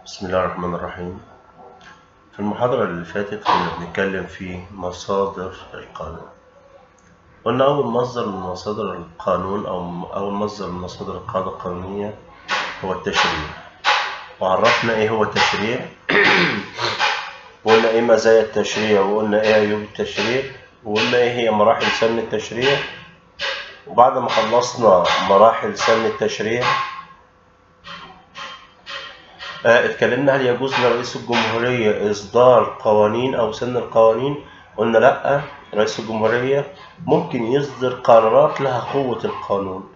بسم الله الرحمن الرحيم في المحاضرة اللي فاتت كنا بنتكلم في مصادر القانون قلنا أول مصدر من مصادر القانون أو أول مصدر من مصادر القاعدة القانونية هو التشريع وعرفنا إيه هو التشريع وقلنا إيه مزايا التشريع وقلنا إيه عيوب التشريع وقلنا إيه هي مراحل سن التشريع وبعد ما خلصنا مراحل سن التشريع آه، اتكلمنا هل يجوز لرئيس الجمهورية إصدار قوانين أو سن القوانين قلنا لأ رئيس الجمهورية ممكن يصدر قرارات لها قوة القانون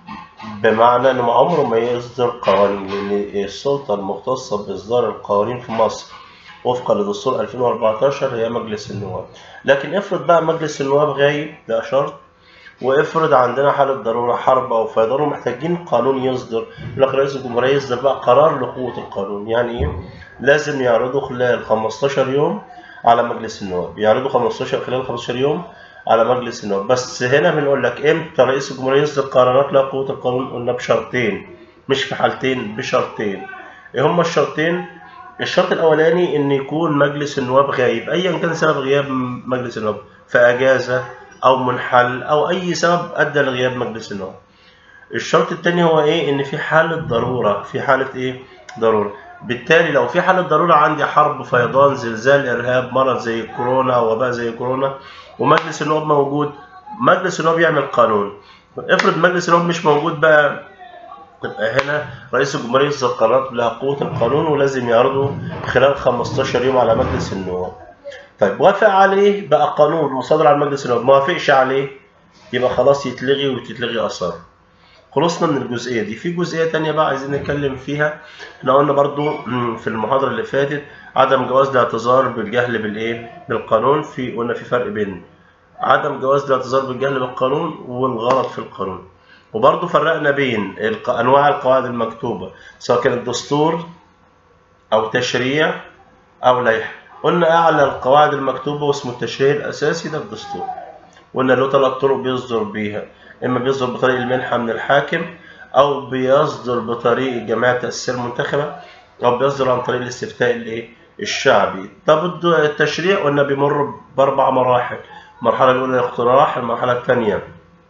بمعنى إنه عمره ما يصدر قوانين لأن السلطة المختصة بإصدار القوانين في مصر وفقا لدستور 2014 هي مجلس النواب لكن افرض بقى مجلس النواب غايب ده شرط وافرض عندنا حالة ضرورة حرب أو فيضان ومحتاجين قانون يصدر يقول لك رئيس الجمهورية يصدر بقى قرار لقوة القانون يعني إيه؟ لازم يعرضه خلال 15 يوم على مجلس النواب يعرضه 15 خلال 15 يوم على مجلس النواب بس هنا بنقول لك امتى رئيس الجمهورية يصدر قرارات لها قوة القانون قلنا بشرطين مش في حالتين بشرطين ايه هما الشرطين الشرط الاولاني ان يكون مجلس النواب غايب ايا كان سبب غياب مجلس النواب فاجازه او منحل او اي سبب ادى لغياب مجلس النواب الشرط الثاني هو ايه ان في حاله ضروره في حاله ايه ضروره بالتالي لو في حاله ضروره عندي حرب فيضان زلزال ارهاب مرض زي كورونا وباء زي كورونا ومجلس النواب موجود مجلس النواب يعمل قانون افرض مجلس النواب مش موجود بقى يبقى هنا رئيس الجمهورية يصدر قرارات لها قوة القانون ولازم يعرضه خلال 15 يوم على مجلس النواب. طيب وافق عليه بقى قانون وصدر على مجلس النواب ما وافقش عليه يبقى خلاص يتلغي وتتلغي اثاره. خلصنا من الجزئيه دي في جزئيه تانية بقى عايزين نتكلم فيها احنا قلنا برضو في المحاضره اللي فاتت عدم جواز الاعتذار بالجهل بالايه بالقانون في قلنا في فرق بين عدم جواز الاعتذار بالجهل بالقانون والغلط في القانون وبرضو فرقنا بين الق- انواع القواعد المكتوبه سواء كانت دستور او تشريع او لائحه قلنا اعلى القواعد المكتوبه واسمه التشريع الاساسي ده الدستور قلنا له ثلاث طرق بيصدر بيها اما بيصدر بطريق المنحه من الحاكم او بيصدر بطريق الجمعيه التاسيسيه المنتخبه او بيصدر عن طريق الاستفتاء الايه الشعبي طب الد- التشريع قلنا بيمر باربع مراحل المرحله الاولى الاقتراح المرحله الثانيه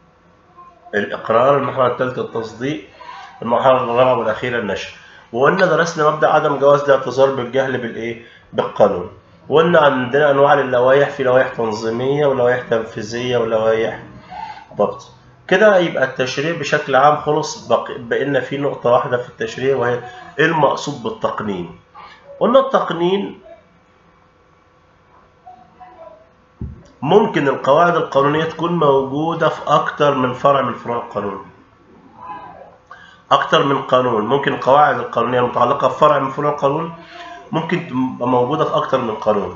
الاقرار المرحله الثالثه التصديق المرحله الرابعه والاخيره النشر وقلنا درسنا مبدا عدم جواز الاعتذار بالجهل بالايه بالقانون وقلنا عندنا انواع للوائح في لوائح تنظيميه ولوائح تنفيذيه ولوائح ضبط كده يبقى التشريع بشكل عام خلص بق- بقينا في نقطه واحده في التشريع وهي ايه المقصود بالتقنين قلنا التقنين ممكن القواعد القانونية تكون موجودة في أكتر من فرع من فروع القانون أكتر من قانون ممكن القواعد القانونية المتعلقة بفرع من فروع القانون ممكن تبقى موجودة في أكتر من قانون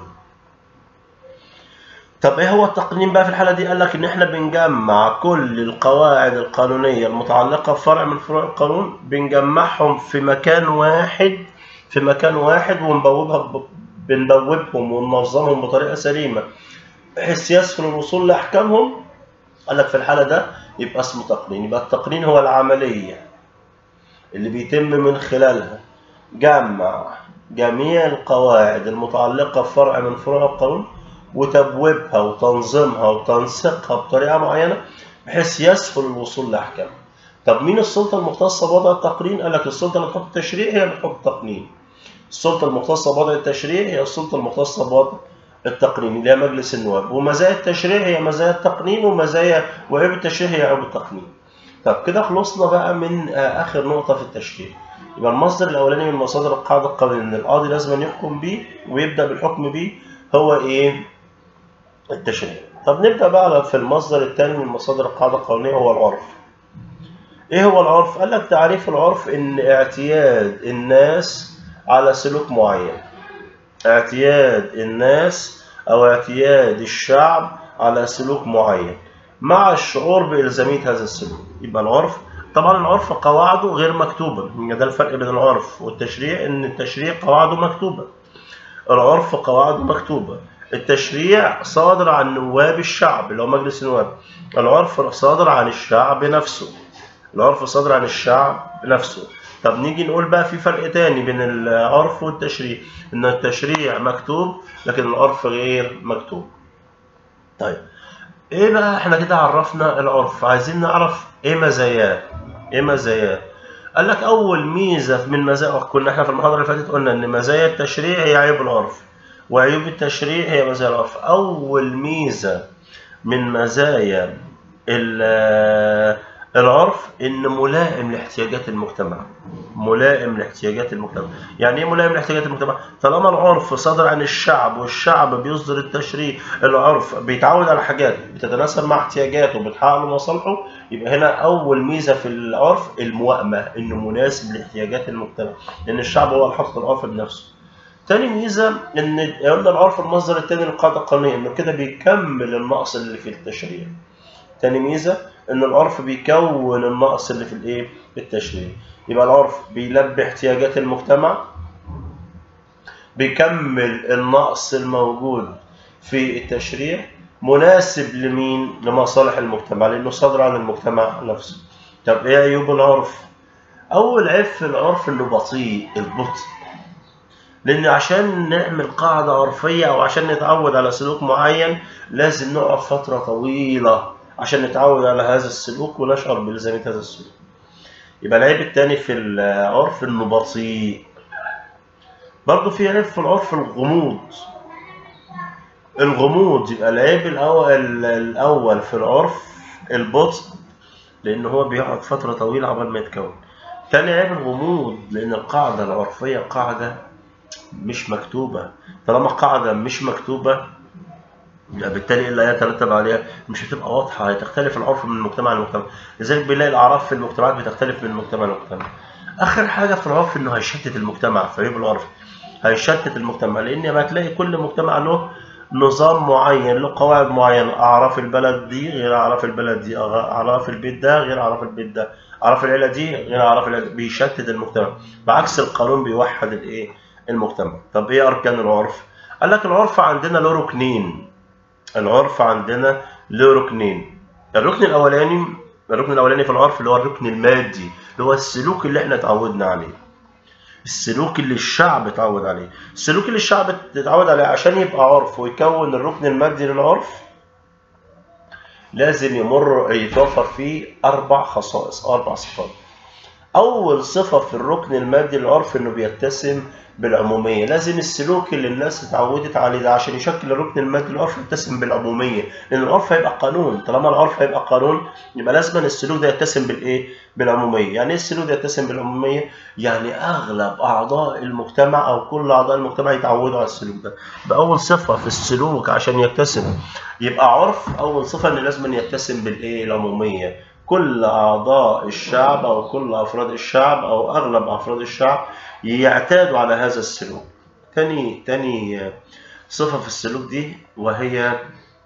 طب ايه هو التقنين بقى في الحالة دي قال لك ان احنا بنجمع كل القواعد القانونية المتعلقة بفرع من فروع القانون بنجمعهم في مكان واحد في مكان واحد ونبوبها ب- بنبوبهم وننظمهم بطريقة سليمة بحيث يسهل الوصول لأحكامهم قال لك في الحالة ده يبقى اسمه تقنين يبقى التقنين هو العملية اللي بيتم من خلالها جمع جميع القواعد المتعلقة بفرع من فروع القانون وتبويبها وتنظيمها وتنسيقها بطريقة معينة بحيث يسهل الوصول لأحكامها طب مين السلطة المختصة بوضع التقنين؟ قال لك السلطة اللي تحط التشريع هي اللي تحط التقنين السلطة المختصة بوضع التشريع هي السلطة المختصة بوضع التقنين اللي هي مجلس النواب ومزايا التشريع هي مزايا التقنين ومزايا وعيوب التشريع هي عيوب التقنين طب كده خلصنا بقى من آه، اخر نقطه في التشريع يبقى المصدر الاولاني من مصادر القاعده القانونيه ان القاضي لازم أن يحكم بيه ويبدا بالحكم بيه هو ايه التشريع طب نبدا بقى في المصدر الثاني من مصادر القاعده القانونيه هو العرف ايه هو العرف قال لك تعريف العرف ان اعتياد الناس على سلوك معين اعتياد الناس او اعتياد الشعب على سلوك معين مع الشعور بإلزامية هذا السلوك يبقى العرف طبعا العرف قواعده غير مكتوبة ده الفرق بين العرف والتشريع ان التشريع قواعده مكتوبة العرف قواعده مكتوبة التشريع صادر عن نواب الشعب اللي هو مجلس النواب العرف صادر عن الشعب نفسه العرف صادر عن الشعب نفسه طب نيجي نقول بقى في فرق تاني بين العرف والتشريع ان التشريع مكتوب لكن العرف غير مكتوب طيب ايه بقى احنا كده عرفنا العرف عايزين نعرف ايه مزاياه ايه مزاياه قال لك اول ميزه من مزايا كنا احنا في المحاضره اللي فاتت قلنا ان مزايا التشريع هي عيب العرف وعيوب التشريع هي مزايا العرف اول ميزه من مزايا العرف ان ملائم لاحتياجات المجتمع ملائم لاحتياجات المجتمع يعني ايه ملائم لاحتياجات المجتمع طالما العرف صدر عن الشعب والشعب بيصدر التشريع العرف بيتعود على حاجات بتتناسب مع احتياجاته وبتحقق له مصالحه يبقى هنا اول ميزه في العرف الموائمه انه مناسب لاحتياجات المجتمع لان الشعب هو اللي حط العرف بنفسه تاني ميزه ان قلنا العرف المصدر الثاني للقاعده القانونيه انه كده بيكمل النقص اللي في التشريع تاني ميزه ان العرف بيكون النقص اللي في الايه في التشريع يبقى العرف بيلبي احتياجات المجتمع بيكمل النقص الموجود في التشريع مناسب لمين لمصالح المجتمع لانه صادر عن المجتمع نفسه طب ايه عيوب العرف اول عيب في العرف انه بطيء البطء لان عشان نعمل قاعده عرفيه او عشان نتعود على سلوك معين لازم نقعد فتره طويله عشان نتعود على هذا السلوك ونشعر بإلزامية هذا السلوك يبقى العيب الثاني في العرف انه بطيء برضه في عيب في العرف الغموض الغموض يبقى العيب الأول الأول في العرف البطء لأن هو بيقعد فترة طويلة عقبال ما يتكون تاني عيب الغموض لأن القاعدة العرفية قاعدة مش مكتوبة طالما قاعدة مش مكتوبة بالتالي ايه اللي هيترتب عليها مش هتبقى واضحه هتختلف العرف من مجتمع لمجتمع لذلك بنلاقي الاعراف في المجتمعات بتختلف من مجتمع لمجتمع اخر حاجه في العرف انه هيشتت المجتمع في عيب العرف هيشتت المجتمع لان ما تلاقي كل مجتمع له نظام معين له قواعد معينه اعراف البلد دي غير اعراف البلد دي اعراف البيت ده غير اعراف البيت ده اعراف العيله دي غير اعراف العيله بيشتت المجتمع بعكس القانون بيوحد الايه المجتمع طب ايه اركان العرف قال لك العرف عندنا له ركنين العرف عندنا له ركنين الركن الاولاني الركن الاولاني في العرف اللي هو الركن المادي اللي هو السلوك اللي احنا اتعودنا عليه السلوك اللي الشعب اتعود عليه السلوك اللي الشعب اتعود عليه عشان يبقى عرف ويكون الركن المادي للعرف لازم يمر يتوفر فيه اربع خصائص اربع صفات اول صفه في الركن المادي للعرف انه بيتسم بالعموميه لازم السلوك اللي الناس اتعودت عليه ده عشان يشكل الركن المادي للعرف يتسم بالعموميه لان العرف هيبقى قانون طالما العرف هيبقى قانون يبقى لازم السلوك ده يتسم بالايه بالعموميه يعني ايه السلوك ده يتسم بالعموميه يعني اغلب اعضاء المجتمع او كل اعضاء المجتمع يتعودوا على السلوك ده باول صفه في السلوك عشان يتسم يبقى عرف اول صفه ان لازم يتسم بالايه العموميه كل أعضاء الشعب أو كل أفراد الشعب أو أغلب أفراد الشعب يعتادوا على هذا السلوك. تاني تاني صفة في السلوك دي وهي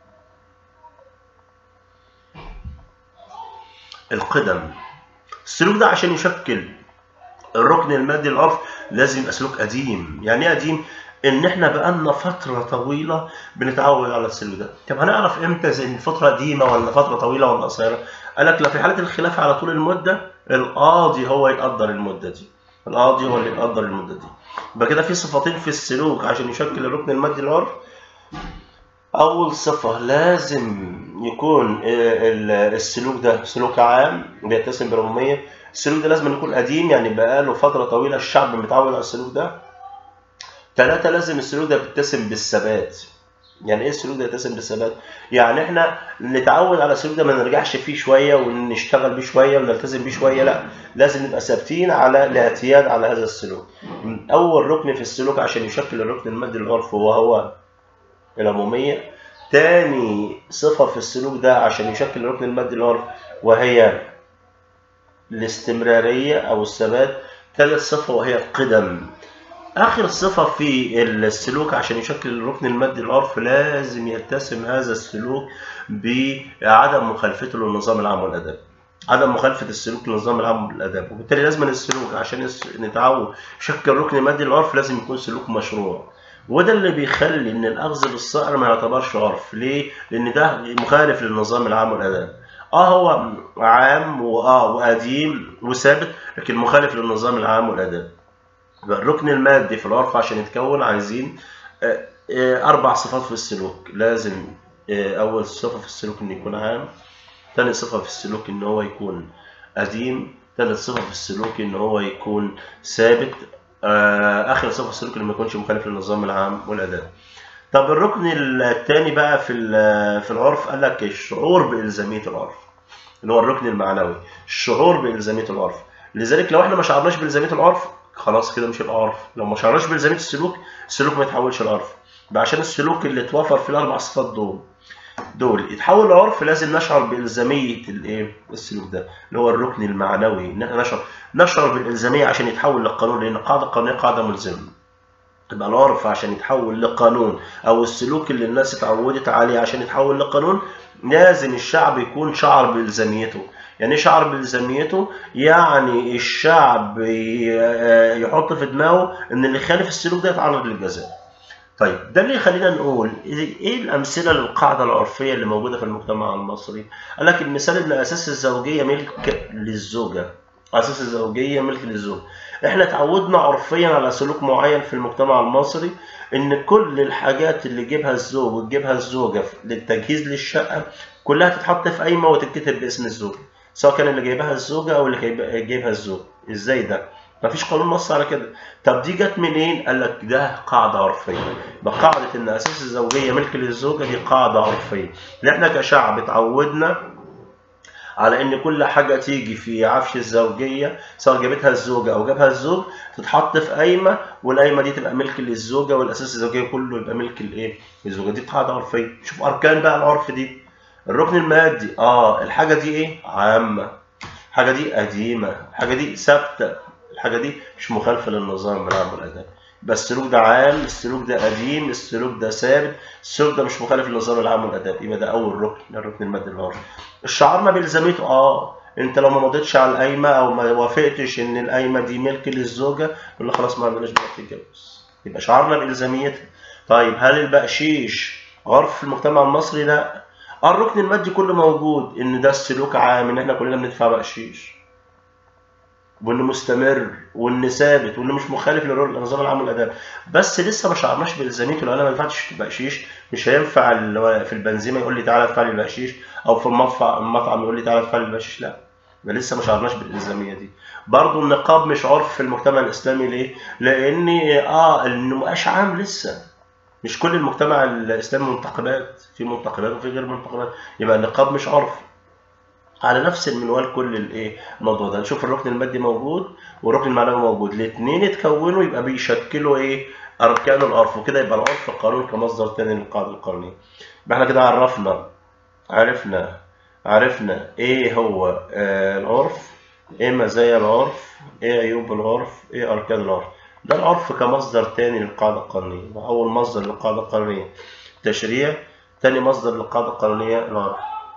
القدم. السلوك ده عشان يشكل الركن المادي للعرف لازم يبقى سلوك قديم، يعني إيه قديم؟ ان احنا بقالنا فتره طويله بنتعود على السلوك ده طب هنعرف امتى اذا ان فتره قديمه ولا فتره طويله ولا قصيره قال لك لا في حاله الخلاف على طول المده القاضي هو يقدر المده دي القاضي هو اللي يقدر المده دي يبقى كده في صفتين في السلوك عشان يشكل الركن المادي للعرف اول صفه لازم يكون السلوك ده سلوك عام بيتسم بالعموميه السلوك ده لازم يكون قديم يعني بقاله فتره طويله الشعب متعود على السلوك ده ثلاثة لازم السلوك ده بيتسم بالثبات يعني ايه السلوك ده يتسم بالثبات؟ يعني احنا نتعود على السلوك ده ما نرجعش فيه شويه ونشتغل بيه شويه ونلتزم بيه شويه لا لازم نبقى ثابتين على الاعتياد على هذا السلوك. اول ركن في السلوك عشان يشكل الركن المادي للعرف وهو العموميه. تاني صفه في السلوك ده عشان يشكل الركن المادي للعرف وهي الاستمراريه او الثبات. ثالث صفه وهي القدم. آخر صفة في السلوك عشان يشكل الركن المادي للعرف لازم يتسم هذا السلوك بعدم مخالفته للنظام العام والآداب. عدم مخالفة السلوك للنظام العام والآداب، وبالتالي لازم السلوك عشان نتعود يشكل ركن مادي للعرف لازم يكون سلوك مشروع. وده اللي بيخلي إن الأخذ بالصقر ما يعتبرش عرف، ليه؟ لأن ده مخالف للنظام العام والآداب. اه هو عام واه وقديم وثابت لكن مخالف للنظام العام والاداب يبقى الركن المادي في العرف عشان يتكون عايزين آه، آه، اربع صفات في السلوك لازم آه، اول صفه في السلوك انه يكون عام ثاني صفه في السلوك ان هو يكون قديم ثالث صفه في السلوك ان هو يكون ثابت آه، اخر صفه في السلوك انه ما يكونش مخالف للنظام العام والاداب طب الركن الثاني بقى في ال- في العرف قال لك الشعور بالزاميه العرف اللي هو الركن المعنوي الشعور بالزاميه العرف لذلك لو احنا ما شعرناش بالزاميه العرف خلاص كده مش هيبقى عرف لو ما شعرناش بالزاميه السلوك السلوك ما يتحولش لعرف يبقى عشان السلوك اللي اتوفر فيه الاربع صفات دول دول يتحول لعرف لازم نشعر بالزاميه الايه السلوك ده اللي هو الركن المعنوي ان احنا نشعر نشعر بالالزاميه عشان يتحول للقانون لان القاعده القانونيه قاعده ملزمه يبقى العرف عشان يتحول لقانون او السلوك اللي الناس اتعودت عليه عشان يتحول لقانون لازم الشعب يكون شعر بالزاميته يعني ايه شعر بالزاميته يعني الشعب ي- يحط في دماغه ان اللي خالف السلوك ده يتعرض للجزاء طيب ده اللي يخلينا نقول ايه الامثله للقاعده العرفيه اللي موجوده في المجتمع المصري قال لك المثال ان اساس الزوجيه ملك للزوجه اساس الزوجيه ملك للزوج احنا اتعودنا عرفيا على سلوك معين في المجتمع المصري ان كل الحاجات اللي يجيبها الزوج وتجيبها الزوجه للتجهيز للشقه كلها تتحط في قايمه وتتكتب باسم الزوج سواء كان اللي جايبها الزوجه او اللي جايب- جايبها الزوج ازاي ده مفيش قانون نص على كده طب دي جت منين قال لك ده قاعده عرفيه يبقى قاعده ان اساس الزوجيه ملك للزوجه دي قاعده عرفيه لان احنا كشعب اتعودنا على ان كل حاجه تيجي في عفش الزوجيه سواء جابتها الزوجه او جابها الزوج تتحط في قايمه والقايمه دي تبقى ملك للزوجه والاساس الزوجيه كله يبقى ملك الايه الزوجه دي قاعده عرفيه شوف اركان بقى العرف دي الركن المادي اه الحاجه دي ايه عامه الحاجه دي قديمه الحاجه دي ثابته الحاجه دي مش مخالفه للنظام العام والاداب يبقى السلوك ده عام السلوك ده قديم السلوك ده ثابت السلوك ده مش مخالف للنظام العام والاداب يبقى ده اول ركن ده الركن المادي للعرف شعرنا بالزاميته اه انت لو ما مضيتش على القايمه او ما وافقتش ان القايمه دي ملك للزوجه يقول لك خلاص ما عندناش بقى تتجوز يبقى شعرنا بالزاميتها طيب هل البقشيش عرف في المجتمع المصري لا الركن المادي كله موجود ان ده السلوك عام ان احنا كلنا بندفع بقشيش وانه مستمر وانه ثابت وانه مش مخالف للنظام العام والاداب بس لسه ما شعرناش بالزاميته لو انا ما ينفعش بقشيش مش هينفع اللي هو في البنزيمه يقول لي تعالى ادفع لي البقشيش او في المطعم المطعم يقول لي تعالى ادفع لي البقشيش لا ما لسه ما شعرناش بالالزاميه دي برضه النقاب مش عرف في المجتمع الاسلامي ليه لان اه انه مبقاش عام لسه مش كل المجتمع الاسلامي منتقبات في منتقبات وفي غير منتقبات يبقى النقاب مش عرف على نفس المنوال كل الايه الموضوع ده نشوف الركن المادي موجود والركن المعنوي موجود الاثنين يتكونوا يبقى بيشكلوا ايه اركان العرف وكده يبقى العرف القانون كمصدر تاني للقاعده القانونيه يبقى احنا كده عرفنا عرفنا عرفنا ايه هو آه العرف ايه مزايا العرف ايه عيوب العرف ايه اركان العرف ده العرف كمصدر تاني للقاعده القانونيه يبقى اول مصدر للقاعده القانونيه تشريع تاني مصدر للقاعده القانونيه العرف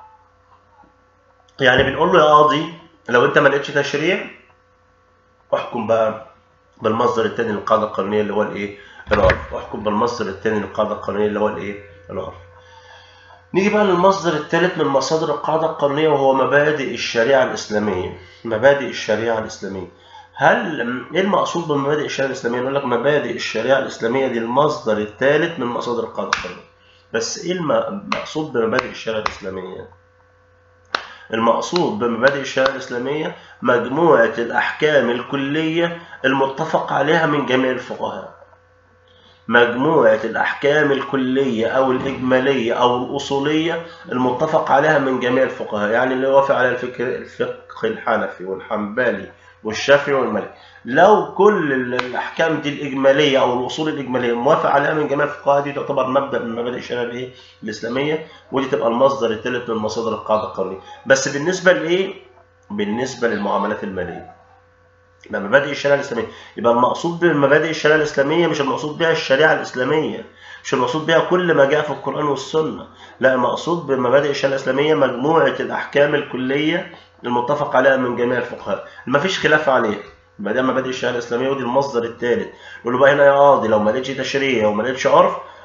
يعني بنقول له يا قاضي لو انت ما لقيتش تشريع احكم بقى بالمصدر الثاني للقاعده القانونيه اللي هو الايه العرف احكم بالمصدر الثاني للقاعده القانونيه اللي هو الايه العرف نيجي بقى للمصدر الثالث من مصادر القاعده القانونيه وهو مبادئ الشريعه الاسلاميه مبادئ الشريعه الاسلاميه هل ايه المقصود بمبادئ الشريعه الاسلاميه نقول لك مبادئ الشريعه الاسلاميه دي المصدر الثالث من مصادر القاعده القانونيه بس ايه المقصود بمبادئ الشريعه الاسلاميه المقصود بمبادئ الشريعة الإسلامية مجموعة الأحكام الكلية المتفق عليها من جميع الفقهاء مجموعة الأحكام الكلية أو الإجمالية أو الأصولية المتفق عليها من جميع الفقهاء يعني اللي وافق على الفكر الفقه الحنفي والحنبلي والشافعي والمالكي لو كل الاحكام دي الاجماليه او الاصول الاجماليه موافق عليها من جميع الفقهاء دي تعتبر مبدا من مبادئ الشريعه الايه الاسلاميه ودي تبقى المصدر الثالث من مصادر القاعده القانونيه بس بالنسبه لايه بالنسبه للمعاملات الماليه يبقى مبادئ الشريعه الاسلاميه يبقى المقصود بمبادئ الشريعه الاسلاميه مش المقصود بها الشريعه الاسلاميه مش المقصود بها كل ما جاء في القران والسنه لا المقصود بمبادئ الشريعه الاسلاميه مجموعه الاحكام الكليه المتفق عليها من جميع الفقهاء ما فيش خلاف عليها يبقى ده مبادئ الشريعه الاسلاميه ودي المصدر الثالث نقول له بقى هنا يا قاضي لو ما لقيتش تشريع وما لقيتش عرف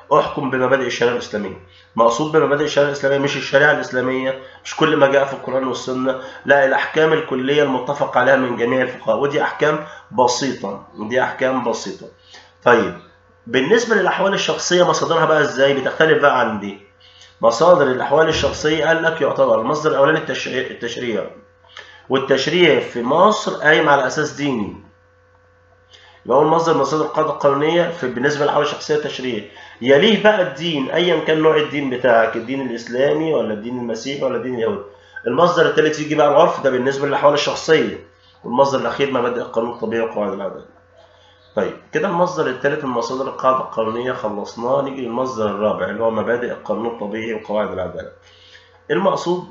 احكم بمبادئ الشريعه الاسلاميه مقصود بمبادئ الشريعه الاسلاميه مش الشريعه الاسلاميه مش كل ما جاء في القران والسنه لا الاحكام الكليه المتفق عليها من جميع الفقهاء ودي احكام بسيطه دي احكام بسيطه طيب بالنسبه للاحوال الشخصيه مصادرها بقى ازاي بتختلف بقى عن دي مصادر الاحوال الشخصيه قال لك يعتبر المصدر الاولاني التشريع التشريع والتشريع في مصر قايم على اساس ديني يبقى اول مصدر من مصادر القاعده القانونيه في بالنسبه للاحوال الشخصيه التشريع يليه بقى الدين ايا كان نوع الدين بتاعك الدين الاسلامي ولا الدين المسيحي ولا الدين اليهودي المصدر الثالث يجي بقى العرف ده بالنسبه للاحوال الشخصيه والمصدر الاخير مبادئ القانون الطبيعي وقواعد العداله طيب كده المصدر الثالث من مصادر القاعده القانونيه خلصناه نيجي للمصدر الرابع اللي هو مبادئ القانون الطبيعي وقواعد العداله المقصود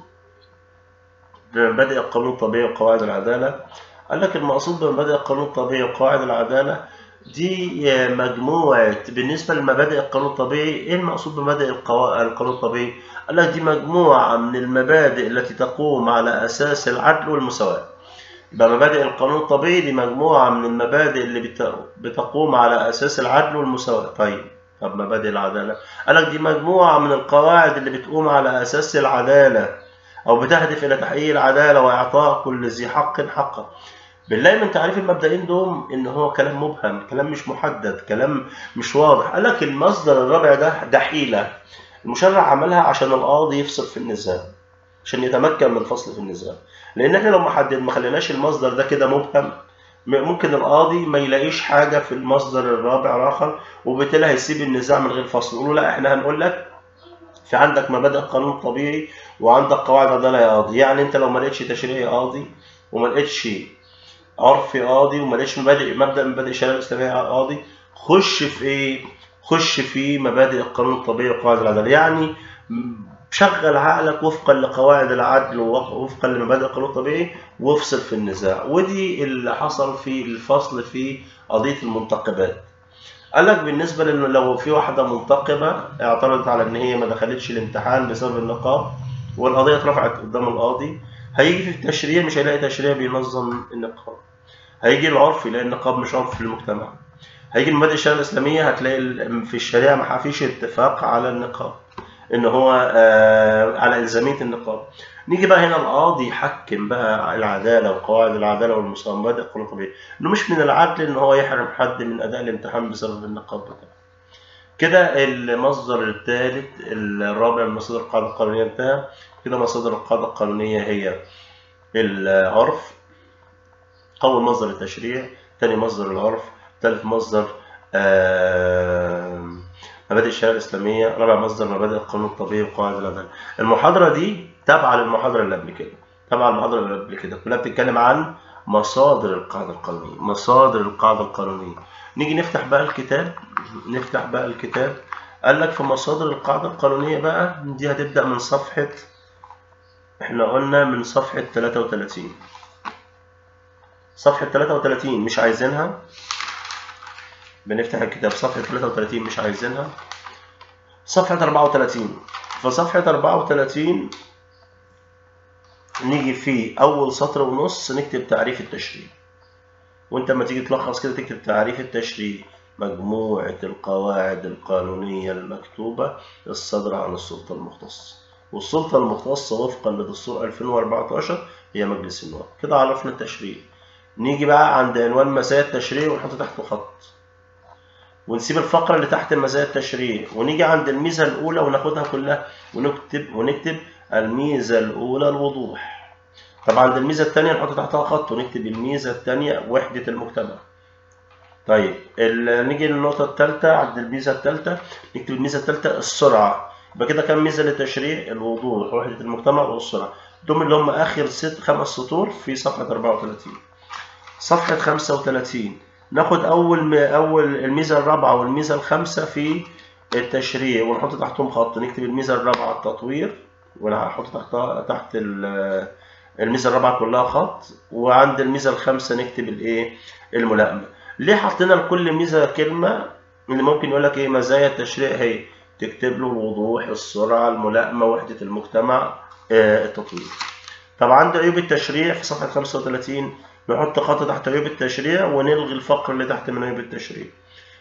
بمبادئ القانون الطبيعي وقواعد العداله قال لك المقصود بمبادئ القانون الطبيعي وقواعد العدالة دي مجموعة بالنسبة لمبادئ القانون الطبيعي إيه المقصود بمبادئ القوا- القانون الطبيعي؟ قال لك دي مجموعة من المبادئ التي تقوم على أساس العدل والمساواة يبقى مبادئ القانون الطبيعي دي مجموعة من المبادئ اللي بت- بتقوم على أساس العدل والمساواة طيب طب مبادئ العدالة قال لك دي مجموعة من القواعد اللي بتقوم على أساس العدالة أو بتهدف إلى تحقيق العدالة وإعطاء كل ذي حق حقه بنلاقي من تعريف المبدئين دول ان هو كلام مبهم كلام مش محدد كلام مش واضح قال لك المصدر الرابع ده ده حيله المشرع عملها عشان القاضي يفصل في النزاع عشان يتمكن من الفصل في النزاع لان احنا لو ما حدد ما خليناش المصدر ده كده مبهم م- ممكن القاضي ما يلاقيش حاجه في المصدر الرابع الاخر وبالتالي هيسيب النزاع من غير فصل يقول له لا احنا هنقول لك في عندك مبادئ القانون الطبيعي وعندك قواعد عداله يا قاضي يعني انت لو ما لقيتش تشريع يا قاضي وما لقيتش عرف قاضي وما لقيتش مبادئ مبدا من مبادئ الشريعه الاسلاميه قاضي خش في ايه؟ خش في مبادئ القانون الطبيعي وقواعد العداله يعني شغل عقلك وفقا لقواعد العدل ووفقا لمبادئ القانون الطبيعي وافصل في النزاع ودي اللي حصل في الفصل في قضيه المنتقبات قال لك بالنسبه لانه لو في واحده منتقبه اعترضت على ان هي ما دخلتش الامتحان بسبب النقاب والقضيه اترفعت قدام القاضي هيجي في التشريع مش هيلاقي تشريع بينظم النقاب هيجي العرف يلاقي النقاب مش عرف في المجتمع هيجي المبادئ الشريعه الاسلاميه هتلاقي ال- في الشريعه ما فيش اتفاق على النقاب ان هو آه على الزاميه النقاب نيجي بقى هنا القاضي يحكم بقى العداله وقواعد العداله والمساواه مبادئ القانون الطبيعي انه مش من العدل ان هو يحرم حد من اداء الامتحان بسبب النقاب بتاعه كده المصدر الثالث الرابع من مصادر القاعده القانونيه انتهى كده مصادر القاعده القانونيه هي العرف أول مصدر التشريع ثاني مصدر العرف ثالث مصدر آه، مبادئ الشريعة الإسلامية رابع مصدر مبادئ القانون الطبيعي وقواعد العدالة المحاضرة دي تابعة للمحاضرة اللي قبل كده تابعة للمحاضرة اللي قبل كده كلها بتتكلم عن مصادر القاعدة القانونية مصادر القاعدة القانونية نيجي نفتح بقى الكتاب نفتح بقى الكتاب قال لك في مصادر القاعدة القانونية بقى دي هتبدأ من صفحة احنا قلنا من صفحة 33 صفحة 33 مش عايزينها بنفتح الكتاب صفحة 33 مش عايزينها صفحة 34 فصفحة 34 نيجي في أول سطر ونص نكتب تعريف التشريع وانت لما تيجي تلخص كده تكتب تعريف التشريع مجموعة القواعد القانونية المكتوبة الصادرة عن السلطة المختصة والسلطة المختصة وفقا لدستور 2014 هي مجلس النواب كده عرفنا التشريع نيجي بقى عند عنوان مزايا التشريع ونحط تحته خط ونسيب الفقرة اللي تحت مزايا التشريع ونيجي عند الميزة الأولى وناخدها كلها ونكتب ونكتب الميزة الأولى الوضوح طب عند الميزة الثانية نحط تحتها خط ونكتب الميزة الثانية وحدة المجتمع طيب ال- نيجي للنقطة الثالثة عند الميزة الثالثة نكتب الميزة الثالثة السرعة يبقى كده كام ميزة للتشريع الوضوح وحدة المجتمع والسرعة دول اللي هم آخر ست خمس سطور في صفحة 34 صفحة 35 ناخد أول م... أول الميزة الرابعة والميزة الخامسة في التشريع ونحط تحتهم خط نكتب الميزة الرابعة التطوير وهحط تحتها تحت ال- الميزة الرابعة كلها خط وعند الميزة الخامسة نكتب الإيه الملائمة ليه حطينا لكل ميزة كلمة اللي ممكن يقول لك إيه مزايا التشريع هي تكتب له الوضوح السرعة الملائمة وحدة المجتمع آه، التطوير طب عند عيوب التشريع في صفحة 35 نحط خط تحت عيوب التشريع ونلغي الفقر اللي تحت من عيوب التشريع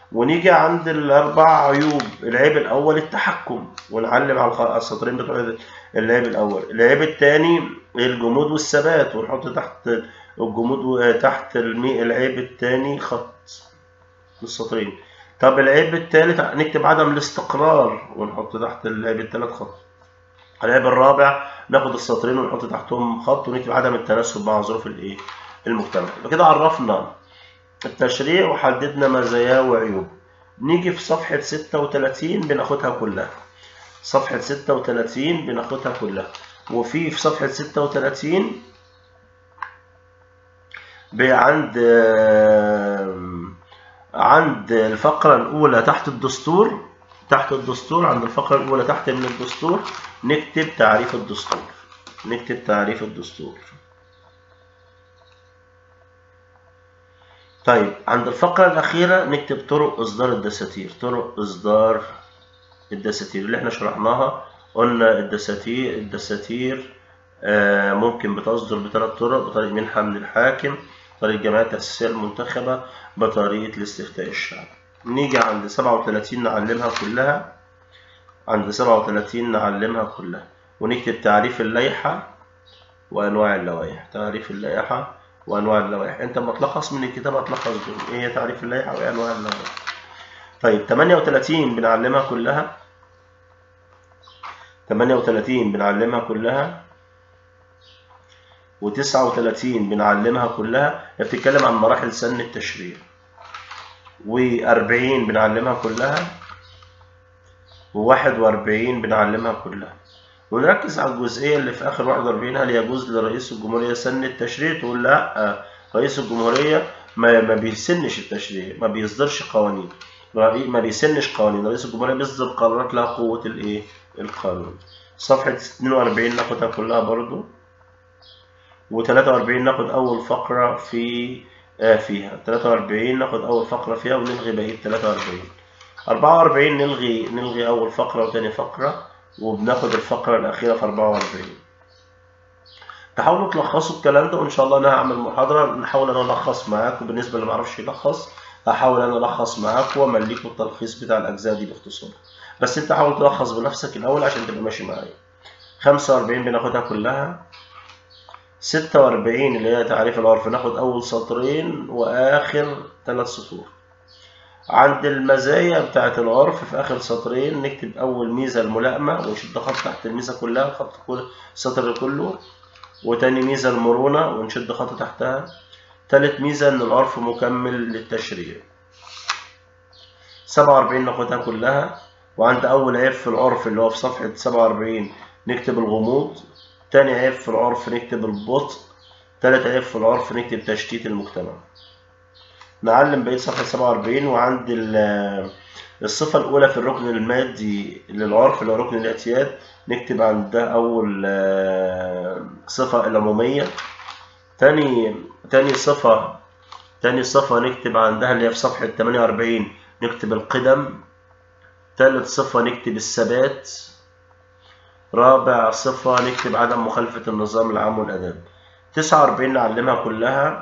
ونيجي عند الأربع عيوب العيب الأول التحكم ونعلم على الخ- على السطرين بتوع العيب الأول العيب الثاني الجمود والثبات ونحط تحت الجمود و- تحت المي... العيب الثاني خط السطرين طب العيب الثالث نكتب عدم الاستقرار ونحط تحت العيب الثالث خط العيب الرابع ناخد السطرين ونحط تحتهم خط ونكتب عدم التناسب مع ظروف الايه المجتمع يبقى كده عرفنا التشريع وحددنا مزاياه وعيوبه نيجي في صفحة 36 بناخدها كلها صفحة 36 بناخدها كلها وفي في صفحة 36 عند عند الفقرة الأولى تحت الدستور تحت الدستور عند الفقرة الأولى تحت من الدستور نكتب تعريف الدستور نكتب تعريف الدستور طيب عند الفقرة الأخيرة نكتب طرق إصدار الدساتير طرق إصدار الدساتير اللي احنا شرحناها قلنا الدساتير الدساتير آه، ممكن بتصدر بثلاث طرق بطريقة منحة من الحاكم طريقة الجمعية التأسيسية المنتخبة بطريقة الاستفتاء الشعبي نيجي عند 37 نعلمها كلها عند 37 نعلمها كلها ونكتب تعريف اللائحة وأنواع اللوائح تعريف اللائحة وأنواع اللوائح أنت لما تلخص من الكتاب هتلخص دول إيه هي تعريف اللائحة وإيه أنواع اللوائح طيب 38 بنعلمها كلها 38 بنعلمها كلها و39 بنعلمها كلها هي بتتكلم عن مراحل سن التشريع و40 بنعلمها كلها و41 بنعلمها كلها ونركز على الجزئية اللي في آخر 41 هل يجوز لرئيس الجمهورية سن التشريع تقول لا رئيس الجمهورية ما ما بيسنش التشريع ما بيصدرش قوانين ما بيسنش قوانين رئيس الجمهورية بيصدر قرارات لها قوة الايه القانون صفحة 42 ناخدها كلها برضو و43 ناخد أول فقرة في آه فيها 43 ناخد أول فقرة فيها ونلغي بقية 43 44 نلغي نلغي أول فقرة وتاني فقرة وبناخد الفقرة الأخيرة في 44 تحاولوا تلخصوا الكلام ده وإن شاء الله أنا هعمل محاضرة نحاول أنا ألخص معاكم بالنسبة اللي معرفش يلخص هحاول أنا ألخص معاكم وأمليكم التلخيص بتاع الأجزاء دي باختصار بس أنت حاول تلخص بنفسك الأول عشان تبقى ماشي معايا 45 بناخدها كلها 46 اللي هي تعريف العرف ناخد أول سطرين وآخر ثلاث سطور عند المزايا بتاعة العرف في آخر سطرين نكتب أول ميزة الملائمة ونشد خط تحت الميزة كلها الخط كل السطر كله وتاني ميزة المرونة ونشد خط تحتها تالت ميزة إن العرف مكمل للتشريع 47 ناخدها كلها وعند أول عيب في العرف اللي هو في صفحة 47 نكتب الغموض تاني عيب في العرف نكتب البطء تالت عيب في العرف نكتب تشتيت المجتمع نعلم بقية صفحة 47 وعند الصفة الأولى في الركن المادي للعرف اللي هو ركن الاعتياد نكتب عندها أول صفة العمومية تاني تاني صفة تاني صفة نكتب عندها اللي هي في صفحة 48 نكتب القدم تالت صفة نكتب الثبات رابع صفة نكتب عدم مخالفة النظام العام والأداب 49 نعلمها كلها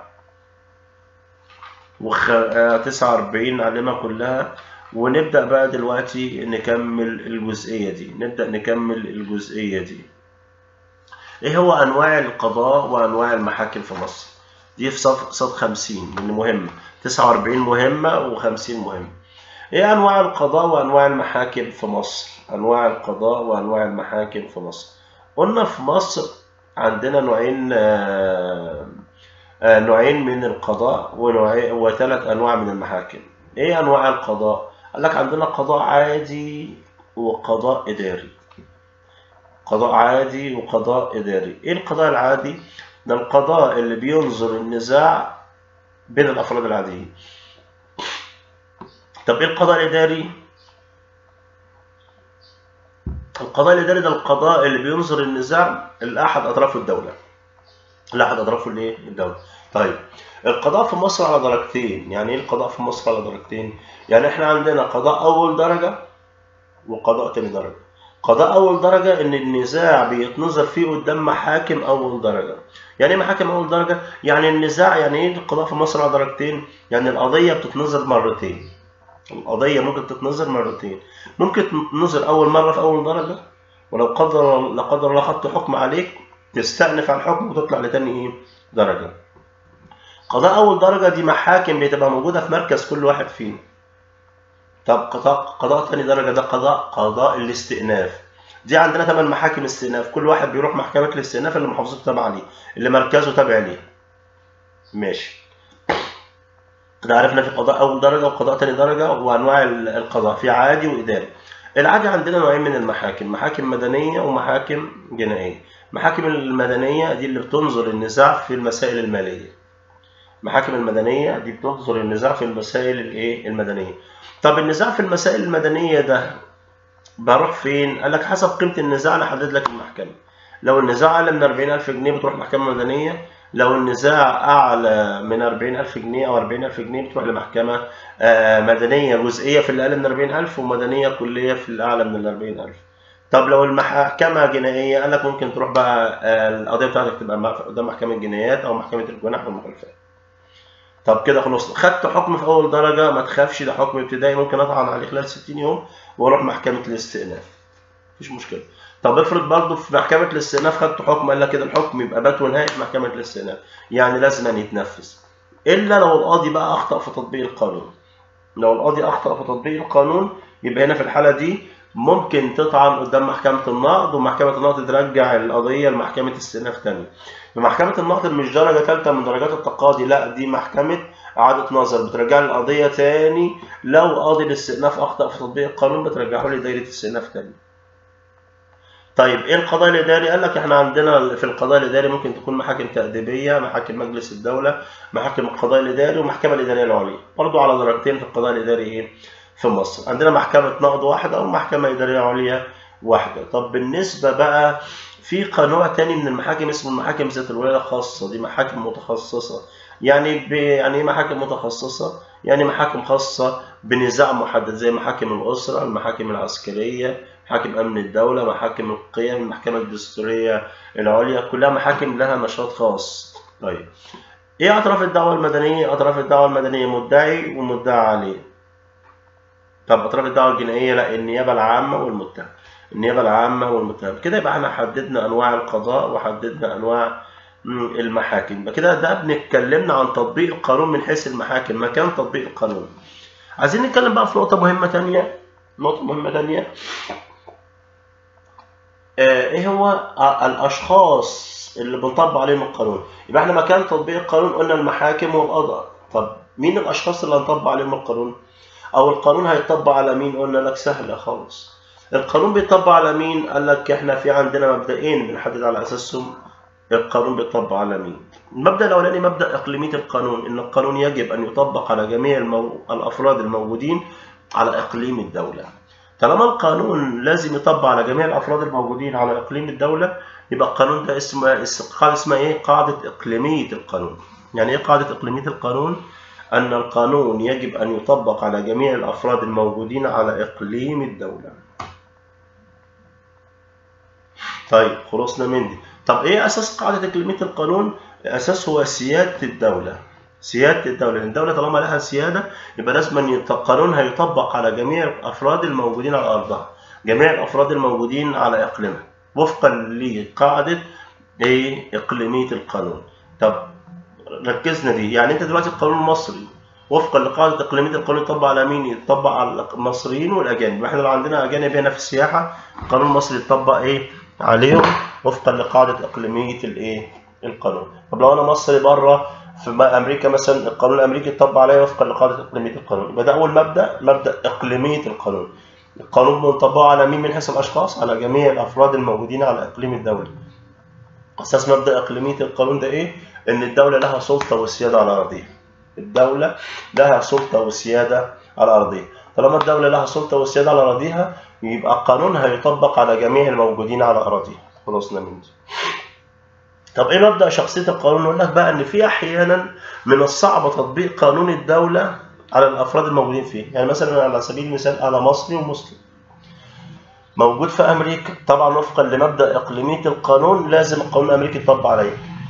وخ... 49 نعلمها كلها ونبدأ بقى دلوقتي نكمل الجزئية دي نبدأ نكمل الجزئية دي ايه هو انواع القضاء وانواع المحاكم في مصر دي في صف صد 50 من مهمة 49 مهمة و50 مهمة ايه انواع القضاء وانواع المحاكم في مصر انواع القضاء وانواع المحاكم في مصر قلنا في مصر عندنا نوعين آآ آآ نوعين من القضاء ونوعين وثلاث انواع من المحاكم ايه انواع القضاء قال لك عندنا قضاء عادي وقضاء اداري قضاء عادي وقضاء اداري ايه القضاء العادي ده القضاء اللي بينظر النزاع بين الافراد العاديين طب ايه القضاء الاداري القضاء الاداري ده القضاء اللي بينظر النزاع لاحد اطراف الدوله لاحد اطراف الايه الدوله طيب القضاء في مصر على درجتين يعني ايه القضاء في مصر على درجتين يعني احنا عندنا قضاء اول درجه وقضاء تاني درجه قضاء اول درجه ان النزاع بيتنظر فيه قدام محاكم اول درجه يعني ايه محاكم اول درجه يعني النزاع يعني ايه القضاء في مصر على درجتين يعني القضيه بتتنظر مرتين القضيه ممكن تتنظر مرتين ممكن تنظر اول مره في اول درجه ولو قدر لا قدر الله خدت حكم عليك تستأنف على الحكم وتطلع لتاني ايه درجه قضاء اول درجه دي محاكم بتبقى موجوده في مركز كل واحد فينا طب قضاء قضاء تاني درجه ده قضاء قضاء الاستئناف دي عندنا ثمان محاكم استئناف كل واحد بيروح محكمه الاستئناف اللي محافظته تابعه ليه اللي مركزه تابع ليه ماشي كده عرفنا في قضاء اول درجه وقضاء تاني درجه وانواع القضاء في عادي واداري العادي عندنا نوعين من المحاكم محاكم مدنيه ومحاكم جنائيه المحاكم المدنيه دي اللي بتنظر النزاع في المسائل الماليه المحاكم المدنيه دي بتنظر النزاع في المسائل الايه المدنيه طب النزاع في المسائل المدنيه ده بروح فين قال لك حسب قيمه النزاع انا احدد لك المحكمه لو النزاع اعلى من 40000 جنيه بتروح محكمه مدنيه لو النزاع اعلى من 40000 جنيه او 40000 جنيه بتروح لمحكمه مدنيه جزئيه في الاقل من 40000 ومدنيه كليه في الاعلى من ال 40000 طب لو المحكمه جنائيه قال لك ممكن تروح بقى القضيه بتاعتك تبقى قدام محكمه الجنايات او محكمه الجنح والمخالفات طب كده خلصنا خدت حكم في اول درجه ما تخافش ده حكم ابتدائي ممكن اطعن عليه خلال 60 يوم واروح محكمه الاستئناف مفيش مشكله طب افرض برضه في محكمه الاستئناف خدت حكم قال لك كده الحكم يبقى بات ونهائي في محكمه الاستئناف يعني لازم أن يتنفذ الا لو القاضي بقى اخطا في تطبيق القانون لو القاضي اخطا في تطبيق القانون يبقى هنا في الحاله دي ممكن تطعن قدام محكمه النقض ومحكمه النقض ترجع القضيه لمحكمه الاستئناف تاني محكمه النقض مش درجه ثالثه من درجات التقاضي لا دي محكمه اعاده نظر بترجع لي القضيه تاني لو قاضي الاستئناف اخطا في تطبيق القانون بترجعه لي دايره استئناف تاني طيب ايه القضاء الاداري قال لك احنا عندنا في القضاء الاداري ممكن تكون محاكم تاديبيه محاكم مجلس الدوله محاكم القضاء الاداري والمحكمه الاداريه العليا برضو على درجتين في القضاء الاداري ايه في مصر عندنا محكمه نقض واحده ومحكمه اداريه عليا واحده طب بالنسبه بقى في قنوع تاني من المحاكم اسمه المحاكم ذات الولايه الخاصه دي محاكم متخصصه يعني ب... يعني ايه محاكم متخصصه يعني محاكم خاصه بنزاع محدد زي محاكم الاسره المحاكم العسكريه محاكم امن الدوله محاكم القيم المحكمه الدستوريه العليا كلها محاكم لها نشاط خاص طيب ايه اطراف الدعوه المدنيه اطراف الدعوه المدنيه مدعي ومدعى عليه طب اطراف الدعوه الجنائيه لا النيابه العامه والمتهم النيابه العامه والمتهم كده يبقى احنا حددنا انواع القضاء وحددنا انواع المحاكم يبقى كده ده بنتكلمنا عن تطبيق القانون من حيث المحاكم مكان تطبيق القانون عايزين نتكلم بقى في نقطه مهمه تانية نقطه مهمه تانية ايه هو الاشخاص اللي بنطبق عليهم القانون يبقى احنا مكان تطبيق القانون قلنا المحاكم والقضاء طب مين الاشخاص اللي هنطبق عليهم القانون او القانون هيطبق على مين قلنا لك سهله خالص القانون بيطبق على مين قال لك احنا في عندنا مبدئين بنحدد على اساسهم القانون بيطبق على مين المبدا الاولاني مبدا اقليميه القانون ان القانون يجب ان يطبق على جميع المو... الافراد الموجودين على اقليم الدوله طالما القانون لازم يطبق على جميع الافراد الموجودين على اقليم الدوله يبقى القانون ده اسمه قاعده اسمها ايه قاعده اقليميه القانون يعني ايه قاعده اقليميه القانون ان القانون يجب ان يطبق على جميع الافراد الموجودين على اقليم الدوله طيب خلصنا من دي طب ايه اساس قاعده اقليميه القانون الاساس هو سياده الدوله سياده الدوله لان الدوله طالما لها سياده يبقى لازم القانون هيطبق على جميع الافراد الموجودين على ارضها جميع الافراد الموجودين على اقليمها وفقا لقاعده ايه اقليميه القانون طب ركزنا دي يعني انت دلوقتي القانون المصري وفقا لقاعده اقليميه القانون يطبق على مين يطبق على المصريين والاجانب احنا لو عندنا اجانب هنا في السياحه القانون المصري يطبق ايه عليهم وفقا لقاعده اقليميه الايه القانون طب لو انا مصري بره في امريكا مثلا القانون الامريكي يطبق عليا وفقا لقاعده اقليميه القانون يبقى ده اول مبدا مبدا اقليميه القانون القانون مطبق على مين من حيث الاشخاص على جميع الافراد الموجودين على اقليم الدوله اساس مبدا اقليميه القانون ده ايه ان الدوله لها سلطه وسياده على ارضها الدوله لها سلطه وسياده على ارضها طالما الدوله لها سلطه وسياده على اراضيها يبقى القانون هيطبق على جميع الموجودين على اراضيها خلصنا من دي طب ايه مبدا شخصيه القانون نقول لك بقى ان في احيانا من الصعب تطبيق قانون الدوله على الافراد الموجودين فيه يعني مثلا على سبيل المثال انا مصري ومسلم موجود في امريكا طبعا وفقا لمبدا اقليميه القانون لازم القانون الامريكي يطبق عليا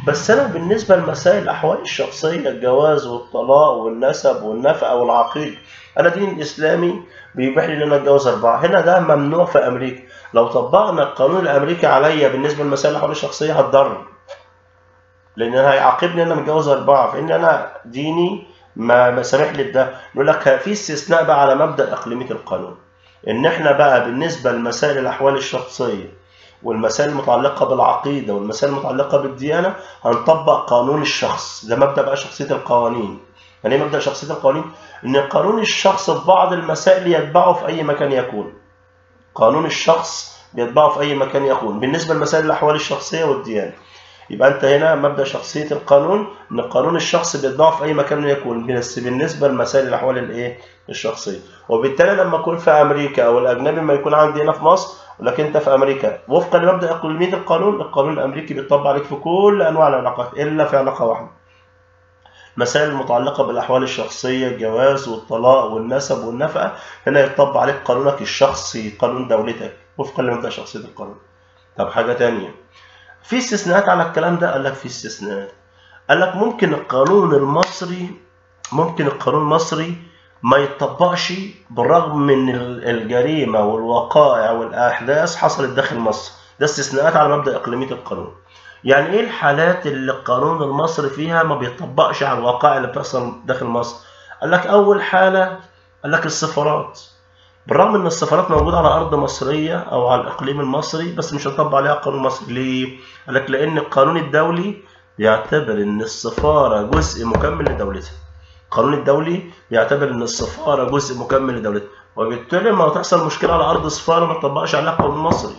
بس انا بالنسبه لمسائل الاحوال الشخصيه الجواز والطلاق والنسب والنفقه والعقيد انا دين الاسلامي بيبيح لي ان انا اتجوز اربعه هنا ده ممنوع في امريكا لو طبقنا القانون الامريكي عليا بالنسبه لمسائل الاحوال الشخصيه هتضر لان انا هيعاقبني ان انا متجوز اربعه فان انا ديني ما ما سامح لي بده يقول لك في استثناء بقى على مبدا اقليميه القانون ان احنا بقى بالنسبه لمسائل الاحوال الشخصيه والمسائل المتعلقه بالعقيده والمسائل المتعلقه بالديانه هنطبق قانون الشخص ده مبدا بقى شخصيه القوانين يعني ايه مبدا شخصيه القوانين ان قانون الشخص في بعض المسائل يتبعه في اي مكان يكون قانون الشخص بيتبعه في اي مكان يكون بالنسبه لمسائل الاحوال الشخصيه والديانه يبقى انت هنا مبدا شخصيه القانون ان قانون الشخص بيتبعه في اي مكان يكون بس بالنسبه لمسائل الاحوال الايه الشخصيه وبالتالي لما اكون في امريكا او الاجنبي ما يكون عندي هنا في مصر ولكن انت في امريكا وفقا لمبدا اقليميه القانون القانون الامريكي بيطبق عليك في كل انواع العلاقات الا في علاقه واحده مسائل المتعلقه بالاحوال الشخصيه الجواز والطلاق والنسب والنفقه هنا يطبق عليك قانونك الشخصي قانون دولتك وفقا لمبدا شخصيه القانون طب حاجه تانية في استثناءات على الكلام ده قال لك في استثناءات قال لك ممكن القانون المصري ممكن القانون المصري ما يتطبقش بالرغم من الجريمة والوقائع والأحداث حصلت داخل مصر ده استثناءات على مبدأ إقليمية القانون يعني إيه الحالات اللي القانون المصري فيها ما بيطبقش على الوقائع اللي بتحصل داخل مصر قال لك أول حالة قال لك السفارات بالرغم ان السفارات موجوده على ارض مصريه او على الاقليم المصري بس مش هنطبق عليها قانون مصري ليه؟ قال لك لان القانون الدولي بيعتبر ان السفاره جزء مكمل لدولتها. القانون الدولي بيعتبر ان السفاره جزء مكمل لدولتها وبالتالي لما تحصل مشكله على ارض سفاره ما تطبقش عليها قانون مصري.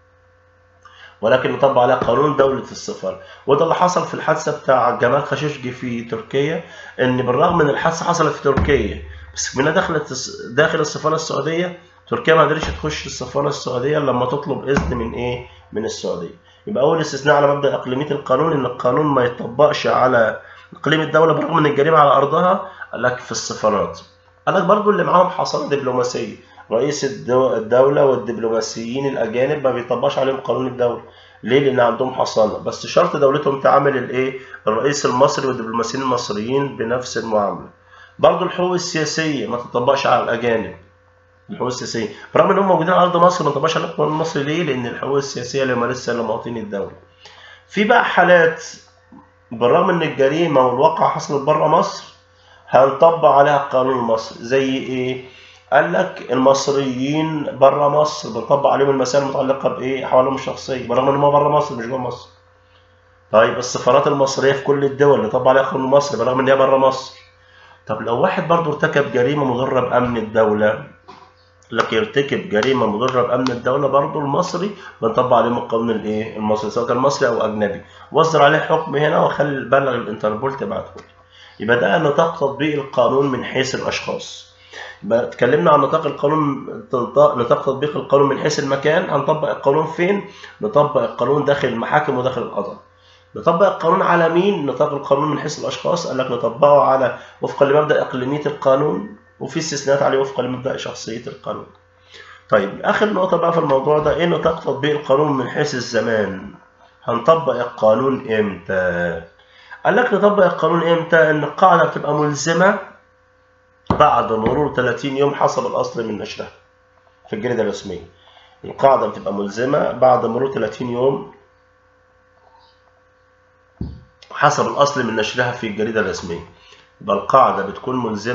ولكن نطبق عليها قانون دولة السفارة وده اللي حصل في الحادثة بتاع جمال خاشقجي في تركيا ان بالرغم ان الحادثة حصلت في تركيا بس منها دخلت داخل السفاره السعوديه تركيا ما قدرتش تخش السفاره السعوديه لما تطلب اذن من ايه من السعوديه يبقى اول استثناء على مبدا اقليميه القانون ان القانون ما يطبقش على اقليم الدوله بالرغم من الجريمه على ارضها قال لك في السفارات قال لك برضو اللي معاهم حصانه دبلوماسيه رئيس الدوله والدبلوماسيين الاجانب ما بيطبقش عليهم قانون الدوله ليه؟ لأن عندهم حصانة، بس شرط دولتهم تعامل الإيه؟ الرئيس المصري والدبلوماسيين المصريين بنفس المعاملة. برضه الحقوق السياسية ما تطبقش على الأجانب الحقوق السياسية برغم إنهم موجودين على أرض مصر ما تطبقش على القانون المصري ليه؟ لأن الحقوق السياسية لا يمارسها إلا مواطنين الدولة. في بقى حالات بالرغم إن الجريمة والواقعة حصلت بره مصر هنطبق عليها القانون المصري زي إيه؟ قال لك المصريين بره مصر بنطبق عليهم المسائل المتعلقة بإيه؟ أحوالهم الشخصية برغم إن هم بره مصر مش جوه مصر. طيب السفارات المصرية في كل الدول نطبق عليها القانون المصري برغم إن هي بره مصر. طب لو واحد برضه ارتكب جريمة مضرة بأمن الدولة لك يرتكب جريمة مضرة بأمن الدولة برضه المصري بنطبق عليهم القانون الإيه؟ المصري سواء كان مصري أو أجنبي وصدر عليه حكم هنا وخلي بلغ الانتربول تبعته لي يبقى ده نطاق تطبيق القانون من حيث الأشخاص يبقى اتكلمنا عن نطاق القانون نطاق تطبيق القانون من حيث المكان هنطبق القانون فين؟ نطبق القانون داخل المحاكم وداخل القضاء نطبق القانون على مين؟ نطبق القانون من حيث الأشخاص قال لك نطبقه على وفقا لمبدأ إقليمية القانون وفي استثناءات عليه وفقا لمبدأ شخصية القانون. طيب آخر نقطة بقى في الموضوع ده إيه نطاق تطبيق القانون من حيث الزمان؟ هنطبق القانون إمتى؟ قال لك نطبق القانون إمتى؟ إن القاعدة بتبقى ملزمة بعد مرور 30 يوم حسب الأصل من نشرها في الجريدة الرسمية. القاعدة بتبقى ملزمة بعد مرور 30 يوم حسب الأصل من نشرها في الجريدة الرسمية يبقى القاعدة بتكون ملزمة